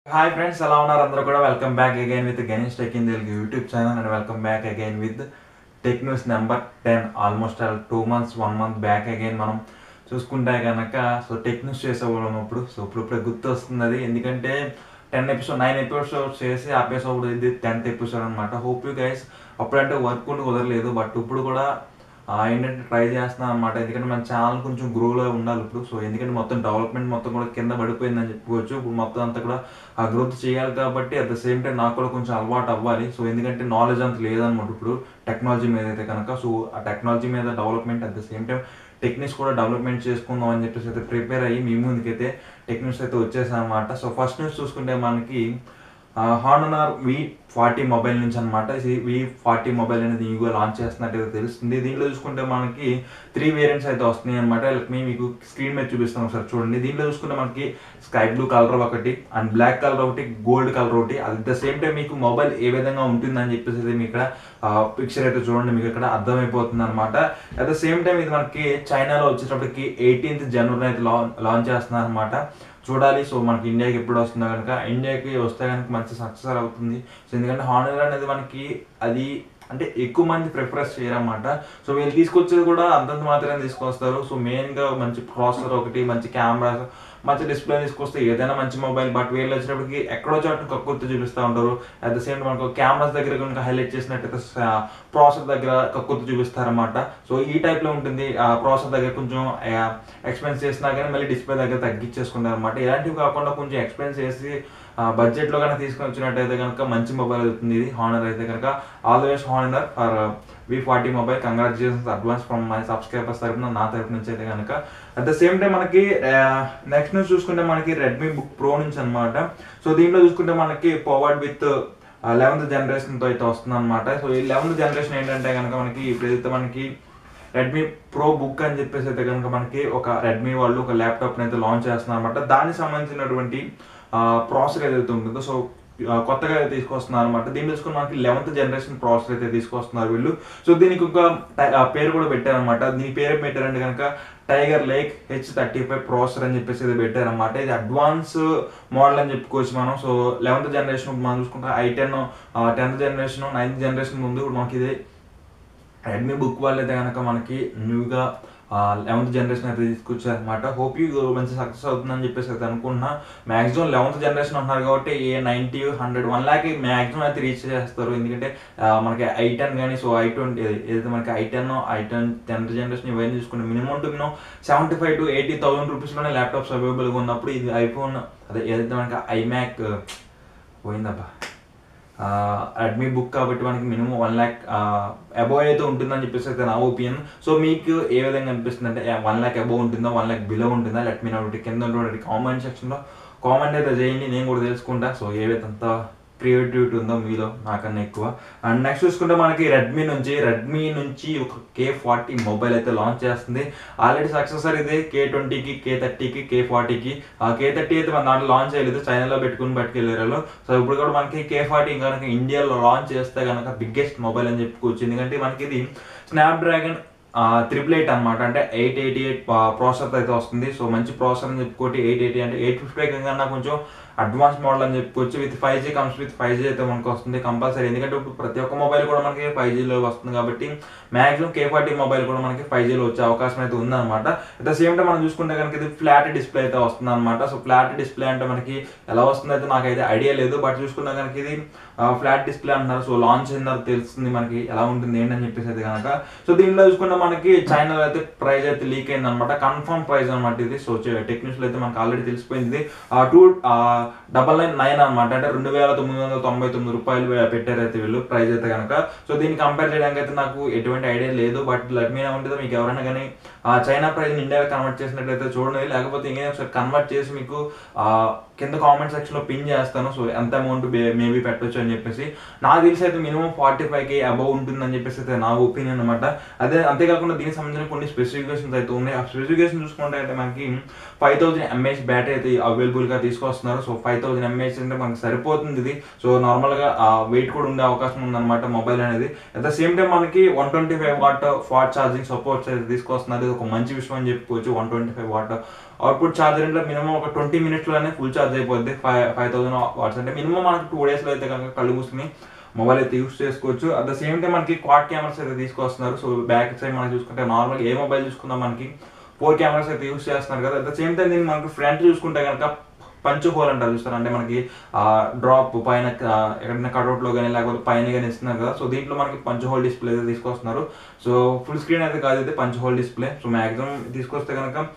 hi friends ఎలా ఉన్నారు అందరూ కూడా welcome back again with Ganesh tech in Telugu YouTube channel and welcome back again with tech news number ten almost two months one month back again మనం చూసుకుంటే కనుక so tech news చేసేవాళ్ళం ఇప్పుడు so ఇప్పుడు ఇప్పుడు గుర్తు వస్తుంది అది ఎందుకంటే టెన్ ఎపిసోడ్ నైన్ ఎపిసోడ్స్ చేసి ఆపేసప్పుడు ఇది టెన్త్ ఎపిసోడ్ అనమాట హోప్ యూ గైస్ అప్పుడంటే వర్క్ ఉండి కుదరలేదు బట్ ఇప్పుడు కూడా ఆ, ఏంటంటే ట్రై చేస్తున్నాను అనమాట ఎందుకంటే మన ఛానల్ కొంచెం గ్రోలో ఉండాలి ఇప్పుడు సో ఎందుకంటే మొత్తం డెవలప్మెంట్ మొత్తం కూడా కింద పడిపోయిందని చెప్పుకోవచ్చు ఇప్పుడు మొత్తం అంతా కూడా ఆ గ్రోత్ చేయాలి కాబట్టి అట్ ద సేమ్ టైం నాకు కూడా కొంచెం అలవాటు అవ్వాలి సో ఎందుకంటే నాలెడ్జ్ అంత లేదనమాట ఇప్పుడు టెక్నాలజీ మీద అయితే కనుక సో ఆ టెక్నాలజీ మీద development at the same time techniques కూడా డెవలప్మెంట్ చేసుకుందాం అని చెప్పేసి అయితే ప్రిపేర్ అయ్యి మీ ముందుకైతే టెక్నిక్స్ అయితే వచ్చేసాయి అనమాట సో ఫస్ట్ న్యూస్ చూసుకుంటే మనకి హార్నర్ వి ఫార్టీ మొబైల్ నుంచి అనమాట వి ఫార్టీ మొబైల్ అనేది ఇగో లాంచ్ చేస్తున్నట్టు తెలుస్తుంది దీంట్లో చూసుకుంటే మనకి త్రీ వేరియంట్స్ అయితే వస్తున్నాయి అనమాట మీ మీకు స్క్రీన్ మీద చూపిస్తాను ఒకసారి చూడండి దీంట్లో చూసుకుంటే మనకి స్కై బ్లూ కలర్ ఒకటి అండ్ బ్లాక్ కలర్ ఒకటి గోల్డ్ కలర్ ఒకటి అట్ ద సేమ్ టైం మీకు మొబైల్ ఏ విధంగా ఉంటుందని చెప్పేసి అయితే మీకు ఇక్కడ పిక్చర్ అయితే చూడండి మీకు ఇక్కడ అర్థమైపోతుంది అనమాట అట్ ద సేమ్ టైం ఇది మనకి చైనాలో వచ్చేటప్పటికి ఎయిటీన్త్ జనవరి అయితే లాంచ్ చేస్తున్నారు అనమాట చూడాలి సో మనకి ఇండియాకి ఎప్పుడు వస్తుందో కనుక ఇండియాకి వస్తే కనుక మంచి సక్సెస్ అవుతుంది సో ఎందుకంటే హానర్ అనేది మనకి అది అంటే ఎక్కువ మంది ప్రిఫరెన్స్ చేయరన్నమాట సో వీళ్ళు తీసుకొచ్చేది కూడా అంతంత మాత్రమే తీసుకొస్తారు సో మెయిన్గా మంచి ప్రాసెసర్ ఒకటి మంచి కెమెరా మంచి డిస్ప్లే తీసుకొస్తే ఏదైనా మంచి మొబైల్ బట్ వీళ్ళు వచ్చేటప్పటికి ఎక్కడో చోట కక్కుర్తి చూపిస్తూ ఉంటారు అట్ ద సేమ్ మనకు కెమెరాస్ దగ్గర కనుక హైలైట్ చేసినట్టయితే ప్రాసెసర్ దగ్గర కక్కుర్తి చూపిస్తారన్నమాట సో ఈ టైప్లో ఉంటుంది ఆ ప్రాసెసర్ దగ్గర కొంచెం ఎక్స్పెన్స్ చేసినా కానీ మళ్ళీ డిస్ప్లే దగ్గర తగ్గించేసుకుంటారు అనమాట ఇలాంటివి కాకుండా కొంచెం ఎక్స్పెన్స్ చేసి బడ్జెట్లో కనుక తీసుకొని వచ్చినట్టయితే కనుక మంచి మొబైల్ అవుతుంది ఇది హానర్ అయితే కనుక always Honor for V forty mobile congratulations advance from my subscribers తరపున నా తరపు నుంచి అయితే కనుక అట్ ద సేమ్ టైం మనకి నెక్స్ట్ న్యూస్ చూసుకుంటే మనకి రెడ్మీ బుక్ ప్రో నుంచి అనమాట సో దీంట్లో చూసుకుంటే మనకి పవర్డ్ విత్ లెవెన్త్ జనరేషన్తో అయితే వస్తుంది అనమాట సో ఈ లెవెన్త్ జనరేషన్ ఏంటంటే కనుక మనకి ఇప్పుడైతే మనకి రెడ్మీ ప్రో బుక్ అని చెప్పేసి అయితే కనుక మనకి ఒక రెడ్మీ వాళ్ళు ఒక ల్యాప్టాప్ అయితే లాంచ్ చేస్తున్నారు అనమాట దానికి సంబంధించినటువంటి ప్రాసెసర్ ఏదైతే ఉంటుందో సో ఆ, కొత్తగా అయితే తీసుకొస్తున్నారు అనమాట దీన్ని తీసుకుని మనకి లెవెన్త్ జనరేషన్ ప్రాసెసర్ అయితే తీసుకొస్తున్నారు వీళ్ళు సో దీనికి ఒక టై- ఆ, పేరు కూడా పెట్టారనమాట దీని పేరు ఏం పెట్టారంటే కనుక Tiger Lake H thirty five processor అని చెప్పేసి ఇది పెట్టారనమాట ఇది అడ్వాన్స్ మోడల్ అని చెప్పుకోవచ్చు మనం సో లెవెన్త్ జనరేషన్ మనం చూసుకుంటే I ten tenth generation ninth generation ముందు ఇప్పుడు మనకి ఇది రెడ్మీ బుక్ వాళ్ళు అయితే కనుక మనకి న్యూగా లెవెన్త్ జనరేషన్ అయితే తీసుకొచ్చారు అనమాట హోప్ యూ మంచి సక్సెస్ అవుతుందని చెప్పేసి అయితే అనుకుంటున్నా మాక్సిమం లెవెన్త్ జనరేషన్ అంటున్నారు కాబట్టి ఏ ninety hundred one lakh maximum అయితే రీచ్ చేస్తారు ఎందుకంటే ఆ, మనకి ఐ టెన్ కానీ సో ఐ ట్వంటీ ఏదైతే మనకి I ten I ten tenth generation ఇవన్నీ చూసుకుంటే minimum to minimum seventy five to eighty thousand రూపీస్లోనే ల్యాప్టాప్స్ అవైలబుల్గా ఉన్నప్పుడు ఇది ఐఫోన్ అదే ఏదైతే మనకి ఐమ్యాక్ పోయిందబ్బా రెడ్మీ బుక్ కాబట్టి మనకి మినిమం వన్ ల్యాక్ అబోవ్ అయితే ఉంటుందని చెప్పేసి అయితే నా ఒపీనియన్ సో మీకు ఏ విధంగా అనిపిస్తుంది అంటే వన్ ల్యాక్ అబోవ్ ఉంటుందా వన్ ల్యాక్ బిలో ఉంటుందా లెట్ మీ నోటి కింద ఉన్నటువంటి కామెంట్ సెక్షన్లో కామెంట్ అయితే చేయండి నేను కూడా తెలుసుకుంటా సో ఏవైతే అంత క్రియేటివిటీ ఉందో మీలో నాకన్నా ఎక్కువ అండ్ నెక్స్ట్ చూసుకుంటే మనకి రెడ్మీ నుంచి రెడ్మీ నుంచి ఒక కే ఫార్టీ మొబైల్ అయితే లాంచ్ చేస్తుంది ఆల్రెడీ సక్సెసర్ ఇది కే ట్వంటీకి కే థర్టీకి కే ఫార్టీకి ఆ కే థర్టీ అయితే మన దాంట్లో లాంచ్ చేయలేదు చైనాలో పెట్టుకుని పట్టుకెళ్ళారు సో ఇప్పుడు కూడా మనకి కే ఫార్టీ కనుక ఇండియాలో లాంచ్ చేస్తే కనుక బిగ్గెస్ట్ మొబైల్ అని చెప్పుకోవచ్చు ఎందుకంటే మనకి ఇది స్నాప్డ్రాగన్ త్రిపుల్ ఎయిట్ అనమాట అంటే ఎయిట్ ఎయిటీ ఎయిట్ ప్రాసెసర్ అయితే వస్తుంది సో మంచి ప్రాసెసర్ అని చెప్పుకోటి ఎయిట్ ఎయిటీ అంటే ఎయిట్ ఫిఫ్టీ కన్నా కొంచెం అడ్వాన్స్ మోడల్ అని చెప్పుకోవచ్చు with five G comes with five G అయితే మనకు వస్తుంది కంపల్సరీ ఎందుకంటే ఇప్పుడు ప్రతి ఒక్క మొబైల్ కూడా మనకి ఫైవ్ జీలో వస్తుంది కాబట్టి మాక్సిమం కే ఫార్టీ మొబైల్ కూడా మనకి ఫైవ్ జీలో వచ్చే అవకాశం అయితే ఉందన్నమాట అట్ ద సేమ్ టైం మనం చూసుకుంటే కనుక ఇది ఫ్లాట్ డిస్ప్లే అయితే వస్తుంది అనమాట సో ఫ్లాట్ డిస్ప్లే అంటే మనకి ఎలా వస్తుంది అయితే నాకైతే ఐడియా లేదు బట్ చూసుకున్నా కనుక ఇది ఫ్లాట్ డిస్ప్లే అంటున్నారు సో లాంచ్ అయిన తర్వాత తెలుస్తుంది మనకి ఎలా ఉంటుంది ఏంటని చెప్పేసి అయితే కనుక సో దీనిలో చూసుకుంటే మనకి చైనాలో అయితే ప్రైస్ అయితే లీక్ అయింది అనమాట కన్ఫర్మ్ ప్రైస్ అనమాట ఇది సో టెక్నిక్స్ అయితే మనకి ఆల్రెడీ తెలిసిపోయింది టూ డబల్ నైన్ నైన్ అనమాట అంటే రెండు వేల తొమ్మిది వందల తొంభై తొమ్మిది రూపాయలు పెట్టారు అయితే వీళ్ళు ప్రైస్ అయితే కనుక సో దీన్ని కంపేర్ చేయడానికి అయితే నాకు ఎటువంటి ఐడియా లేదు బట్ లెట్ మీ ఉంటుంది మీకు ఎవరైనా కానీ ఆ చైనా ప్రైస్ ఇండియాలో కన్వర్ట్ చేసినట్లయితే చూడండి లేకపోతే ఇంకేం ఒకసారి కన్వర్ట్ చేసి మీకు ఆ, కింద కామెంట్ సెక్షన్లో పిన్ చేస్తాను సో ఎంత అమౌంట్ మేబీ పెట్టొచ్చు అని చెప్పేసి నాకు తెలిసి అయితే minimum forty five K above ఉంటుందని చెప్పేసి అయితే నా ఒపీనియన్ అనమాట అదే అంతేకాకుండా దీనికి సంబంధించిన కొన్ని స్పెసిఫికేషన్స్ అయితే ఉన్నాయి ఆ స్పెసిఫికేషన్ చూసుకుంటే అయితే మనకి ఫైవ్ థౌసండ్ ఎంఏహెచ్ బ్యాటరీ అయితే అవైలబుల్గా తీసుకొస్తున్నారు సో ఫైవ్ థౌసండ్ ఎంఏహెచ్ అంటే మనకి సరిపోతుంది ఇది సో నార్మల్గా వెయిట్ కూడా ఉండే అవకాశం ఉందన్నమాట మొబైల్ అనేది అట్ ద సేమ్ టైం మనకి one twenty five watt fast charging supports అయితే తీసుకొస్తున్నారు ఒక మంచి విషయం అని చెప్పుకోవచ్చు one twenty five watt output charger అంటే మినిమం ఒక ట్వంటీ మినిట్స్లోనే ఫుల్ ఛార్జ్ అయిపోద్ది ఫైవ్ ఫైవ్ థౌసండ్ వాట్స్ అంటే మినిమం మనకి టూ డేస్లో అయితే కనుక కళ్ళు మూసుకుని మొబైల్ అయితే యూస్ చేసుకోవచ్చు అట్ ద సేమ్ టైం మనకి క్వాడ్ కెమెరాస్ అయితే తీసుకొస్తున్నారు సో బ్యాక్ సైడ్ మనం చూసుకుంటే నార్మల్ ఏ మొబైల్ చూసుకుందాం మనకి ఫోర్ కెమెరాస్ అయితే యూస్ చేస్తున్నారు కదా అట్ ద సేమ్ టైం దీన్ని మనకి ఫ్రంట్ చూసుకుంటే కనుక పంచ్ హోల్ అంటారు చూస్తారు అంటే మనకి డ్రాప్ పైన ఆ, ఎక్కడైనా కట్అవుట్లో కానీ లేకపోతే పైన కానీ ఇస్తున్నారు కదా సో దీంట్లో మనకి పంచ్ హోల్ డిస్ప్లే అయితే తీసుకొస్తున్నారు సో ఫుల్ స్క్రీన్ అయితే కాదు అయితే punch hole display so maximum తీసుకొస్తే కనుక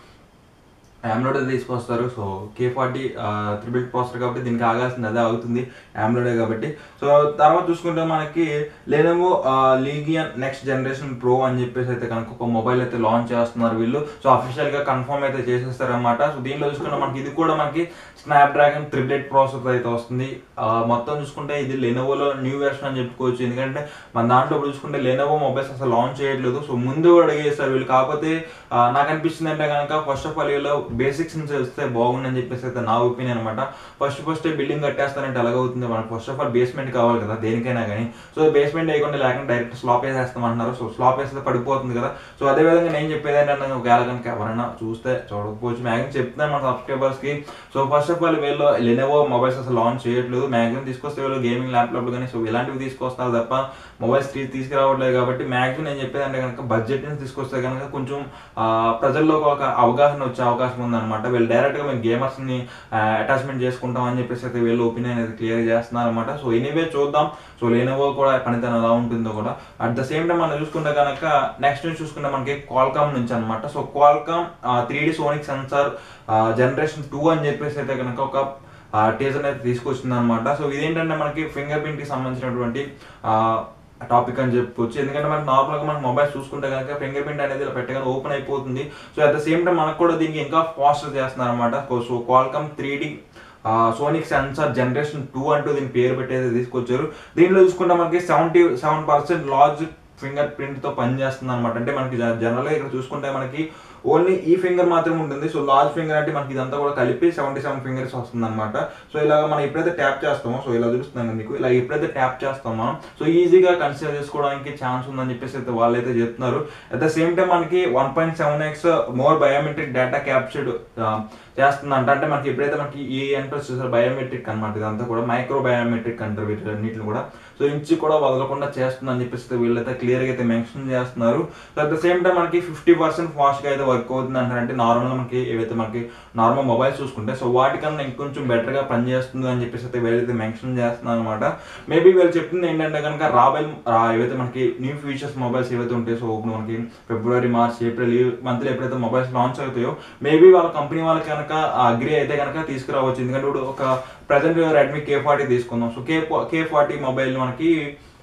ఆమ్లోడ్ అయితే తీసుకొస్తారు so K forty triple processor కాబట్టి దీనికి ఆగాల్సింది అదే అవుతుంది ఆమ్లోడే కాబట్టి సో తర్వాత చూసుకుంటే మనకి Lenovo Legion next generation pro అని చెప్పేసి అయితే కనుక ఒక మొబైల్ అయితే లాంచ్ చేస్తున్నారు వీళ్ళు సో అఫీషియల్ గా కన్ఫర్మ్ అయితే చేసేస్తారన్నమాట సో దీనిలో చూసుకుంటే మనకి ఇది కూడా మనకి స్నాప్ డ్రాగన్ త్రిబ్లెట్ ప్రాసెసర్ అయితే వస్తుంది ఆ, మొత్తం చూసుకుంటే ఇది లెనోవోలో న్యూ వెర్షన్ అని చెప్పుకోవచ్చు ఎందుకంటే మన దాంట్లో ఇప్పుడు చూసుకుంటే లెనోవో మొబైల్స్ అసలు లాంచ్ చేయట్లేదు సో ముందు కూడా అడిగేస్తారు వీళ్ళు కాకపోతే ఆ, నాకు అనిపిస్తుంది అంటే కనుక ఫస్ట్ ఆఫ్ ఆల్ వీళ్ళు బేసిక్స్ నుంచి వస్తే బాగుందని చెప్పేసి అయితే నా ఒపీనియన్ అనమాట ఫస్ట్ ఫస్ట్ బిల్డింగ్ కట్టేస్తారంటే ఎలాగవుతుంది మనకు ఫస్ట్ ఆఫ్ ఆల్ బేస్మెంట్ కావాలి కదా దేనికైనా కానీ సో బేస్మెంట్ వేయకుండా లేకుండా డైరెక్ట్ స్లాప్ వేసేస్తాం అంటున్నారు సో స్లాప్ వేస్తే పడిపోతుంది కదా సో అదే విధంగా నేను చెప్పేది ఏంటంటే ఒకవేళ కనుక ఎవరైనా చూస్తే చూడకపోవచ్చు మ్యాక్సిమం చెప్తున్నాను మన సబ్స్క్రైబర్స్ కి సో ఫస్ట్ ఆఫ్ ఆల్ వీళ్ళు లెనోవో మొబైల్స్ అసలు లాంచ్ చేయట్లేదు మ్యాక్సిమం తీసుకొస్తే వీళ్ళు గేమింగ్ ల్యాప్టాప్ కానీ సో ఇలాంటివి తీసుకొస్తారు తప్ప మొబైల్స్ తీసుకురావట్లేదు కాబట్టి మ్యాక్సిమం నేను చెప్పేది అంటే కనుక బడ్జెట్ నుంచి తీసుకొస్తే కనుక కొంచెం ఆ, ప్రజల్లోకి ఒక అవగాహన వచ్చే అవకాశం ఉందన్నమాట వీళ్ళు డైరెక్ట్ గా మేము గేమర్స్ ని అటాచ్మెంట్ చేసుకుంటాం అని చెప్పేసి అయితే వీళ్ళు ఒపీనియన్ అయితే క్లియర్ చేస్తున్నారు అనమాట సో ఎనీవే చూద్దాం సో లేనోవో కూడా పనితనం ఎలా ఉంటుందో కూడా అట్ ద సేమ్ టైం మనం చూసుకుంటే కనుక నెక్స్ట్ నుంచి చూసుకుంటే మనకి క్వాల్కామ్ నుంచి అనమాట so Qualcomm three D sonic sensor generation two అని చెప్పేసి అయితే కనుక ఒక టీజర్ అయితే తీసుకొచ్చింది అనమాట సో ఇదేంటంటే మనకి ఫింగర్ ప్రింట్ కి సంబంధించినటువంటి ఆ, టాపిక్ అని చెప్పుకోవచ్చు ఎందుకంటే మనకి నార్మల్గా మనం మొబైల్ చూసుకుంటే కనుక ఫింగర్ ప్రింట్ అనేది ఇలా పెట్టగానే ఓపెన్ అయిపోతుంది so at the same time మనకు కూడా దీనికి ఇంకా ఫాస్ట్ చేస్తున్నారు అనమాట so Qualcomm three D sonic sensor generation two అంటూ దీని పేరు పెట్టేది తీసుకొచ్చారు దీనిలో చూసుకుంటే మనకి seventy seven percent large fingerprint తో పనిచేస్తుంది అనమాట అంటే మనకి జనరల్ గా ఇక్కడ చూసుకుంటే మనకి ఓన్లీ ఈ ఫింగర్ మాత్రమే ఉంటుంది సో లార్జ్ ఫింగర్ అంటే మనకి ఇదంతా కూడా కలిపి సెవెంటీ సెవెన్ ఫింగర్స్ వస్తుంది అనమాట సో ఇలా మనం ఎప్పుడైతే ట్యాప్ చేస్తామో సో ఇలా చూపిస్తున్నాను మీకు ఇలా ఎప్పుడైతే ట్యాప్ చేస్తామో సో ఈజీగా కన్సిడర్ చేసుకోవడానికి ఛాన్స్ ఉందని చెప్పేసి అయితే వాళ్ళైతే చెప్తున్నారు అట్ ద సేమ్ టైం మనకి one point seven X more biometric data captured చేస్తుందంట అంటే మనకి ఎప్పుడైతే మనకి ఈ ఎంట్రన్స్ చూసారు బయోమెట్రిక్ అనమాట ఇదంతా కూడా మైక్రో బయోమెట్రిక్ అంటారు వీటన్నిటిని కూడా సో ఇంచి కూడా వదలకుండా చేస్తుందని చెప్పేసి అయితే వీళ్ళైతే క్లియర్ గా అయితే మెన్షన్ చేస్తున్నారు so at the same time మనకి ఫిఫ్టీ పర్సెంట్ ఫాస్ట్ గా అయితే వర్క్ అవుతుంది అంటారు అంటే నార్మల్ మనకి ఏవైతే మనకి నార్మల్ మొబైల్స్ చూసుకుంటే సో వాటికన్నా ఇంకొంచెం బెటర్ గా పనిచేస్తుంది అని చెప్పేసి అయితే వీళ్ళైతే మెన్షన్ చేస్తున్నారు అనమాట మేబీ వీళ్ళు చెప్తుంది ఏంటంటే కనుక రాబోయే రా- ఏవైతే మనకి న్యూ ఫీచర్స్ మొబైల్స్ ఏవైతే ఉంటాయో సో ఇప్పుడు మనకి ఫిబ్రవరి మార్చ్ ఏప్రిల్ ఈ మంత్లో ఎప్పుడైతే మొబైల్స్ లాంచ్ అవుతాయో మేబీ వాళ్ళ కంపెనీ వాళ్ళకి కనుక అగ్రి అయితే కనుక తీసుకురావచ్చు ఎందుకంటే ఇప్పుడు ఒక ప్రజెంట్ రెడ్మీ కే ఫార్టీ తీసుకుందాం so K K forty mobile మనకి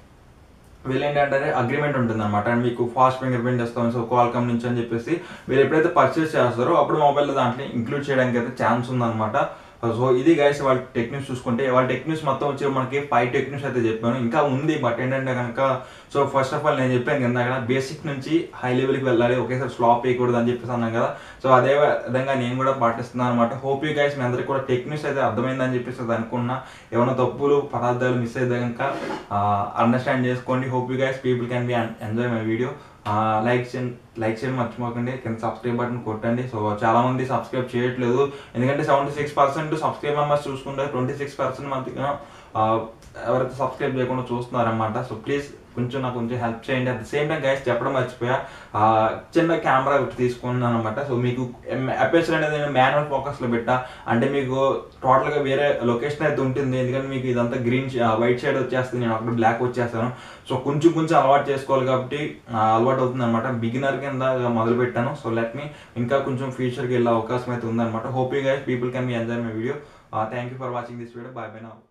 వీళ్ళు ఏంటంటే అగ్రిమెంట్ ఉంటుంది అనమాట అండ్ మీకు ఫాస్ట్ ఫింగర్ ప్రింట్ ఇస్తాం సో క్వాల్కమ్ నుంచి అని చెప్పేసి వీళ్ళు ఎప్పుడైతే పర్చేస్ చేస్తారో అప్పుడు మొబైల్ దాంట్లో ఇంక్లూడ్ చేయడానికి అయితే ఛాన్స్ ఉందన్నమాట సో ఇది గైస్ వాళ్ళ టెక్నిక్స్ చూసుకుంటే వాళ్ళ టెక్నిక్స్ మొత్తం వచ్చి మనకి ఫైవ్ టెక్నిక్స్ అయితే చెప్పాను ఇంకా ఉంది బట్ ఏంటంటే కనుక సో ఫస్ట్ ఆఫ్ ఆల్ నేను చెప్పాను కింద అక్కడ బేసిక్ నుంచి హై లెవెల్కి వెళ్ళాలి ఒకేసారి స్లాప్ వేయకూడదు అని చెప్పేసి అన్నాం కదా సో అదే విధంగా నేను కూడా పాటిస్తున్నాను అనమాట హోప్ యూ గైస్ మీ అందరికీ కూడా టెక్నిక్స్ అయితే అర్థమైందని చెప్పేసి అది అనుకున్నా ఏమైనా తప్పులు పదార్థాలు మిస్ అయితే కనుక అండర్స్టాండ్ చేసుకోండి hope you guys people can be enjoy my video like చేయండి లైక్ చేయడం మర్చిపోకండి కింద సబ్స్క్రైబ్ బటన్ కొట్టండి సో చాలా మంది సబ్స్క్రైబ్ చేయట్లేదు ఎందుకంటే seventy six percent subscribe members చూసుకుంటే ట్వంటీ సిక్స్ పర్సెంట్ మంది ఎవరైతే సబ్స్క్రైబ్ చేయకుండా చూస్తున్నారన్నమాట సో ప్లీజ్ కొంచెం నాకు కొంచెం హెల్ప్ చేయండి at the same time guys చెప్పడం మర్చిపోయా ఆ, చిన్న కెమెరా ఒకటి తీసుకున్నాను అనమాట సో మీకు అపేచర్ అనేది నేను మాన్యువల్ ఫోకస్ లో పెట్టా అంటే మీకు టోటల్ గా వేరే లొకేషన్ అయితే ఉంటుంది ఎందుకంటే మీకు ఇదంతా గ్రీన్ వైట్ షేడ్ వచ్చేస్తుంది నేను అక్కడ బ్లాక్ వచ్చేస్తాను సో కొంచెం కొంచెం అలవాటు చేసుకోవాలి కాబట్టి ఆ, అలవాటు అవుతుంది అనమాట బిగినర్ కింద మొదలు పెట్టాను సో లెట్ మీ ఇంకా కొంచెం ఫ్యూచర్కి వెళ్ళే అవకాశం అయితే ఉందన్నమాట hope you guys people can me enjoy my video thank you for watching this video bye bye నా